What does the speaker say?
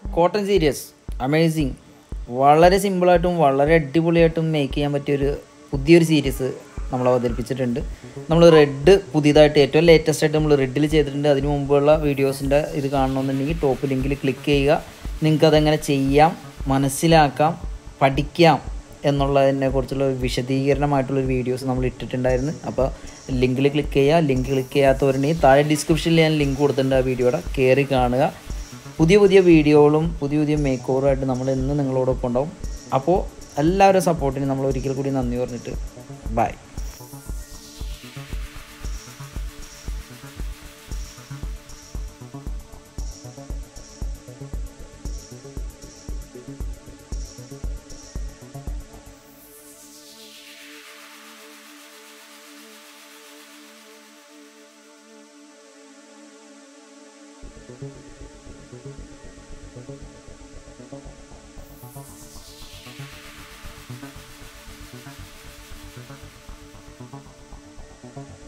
Cotton series amazing വളരെ സിമ്പിളായിട്ടും വളരെ അടിപൊളിയായിട്ടും make ചെയ്യാൻ പറ്റിയൊരു പുതിയൊരു സീരീസ് നമ്മൾ അവതരിപ്പിച്ചിട്ടുണ്ട് നമ്മൾ റെഡ് പുതിയതായിട്ട് ഏറ്റവും ലേറ്റസ്റ്റ് ആയിട്ട് നമ്മൾ റെഡിൽ ചെയ്തിട്ടുണ്ട് അതിന് മുമ്പുള്ള വീഡിയോസിൻ്റെ ഇത് കാണണമെന്നുണ്ടെങ്കിൽ ടോപ്പ് ലിങ്കിൽ ക്ലിക്ക് ചെയ്യുക നിങ്ങൾക്ക് അതെങ്ങനെ ചെയ്യാം മനസ്സിലാക്കാം പഠിക്കാം എന്നുള്ളതിനെ കുറിച്ചുള്ള ഒരു വിശദീകരണമായിട്ടുള്ളൊരു വീഡിയോസ് നമ്മൾ ഇട്ടിട്ടുണ്ടായിരുന്നു അപ്പോൾ ലിങ്കിൽ ക്ലിക്ക് ചെയ്യുക ലിങ്ക് ക്ലിക്ക് ചെയ്യാത്തവരുണ്ടെങ്കിൽ താഴെ ഡിസ്ക്രിപ്ഷനിൽ ഞാൻ ലിങ്ക് കൊടുത്തിട്ടുണ്ട് ആ വീഡിയോയുടെ കയറി കാണുക പുതിയ പുതിയ വീഡിയോകളും പുതിയ പുതിയ മേക്ക് ഓവറുമായിട്ട് നമ്മൾ ഇന്ന് നിങ്ങളോടൊപ്പം ഉണ്ടാവും അപ്പോൾ എല്ലാവരും സപ്പോർട്ടിന് നമ്മൾ ഒരിക്കൽ കൂടി നന്ദി പറഞ്ഞിട്ട് ബൈ Thank you.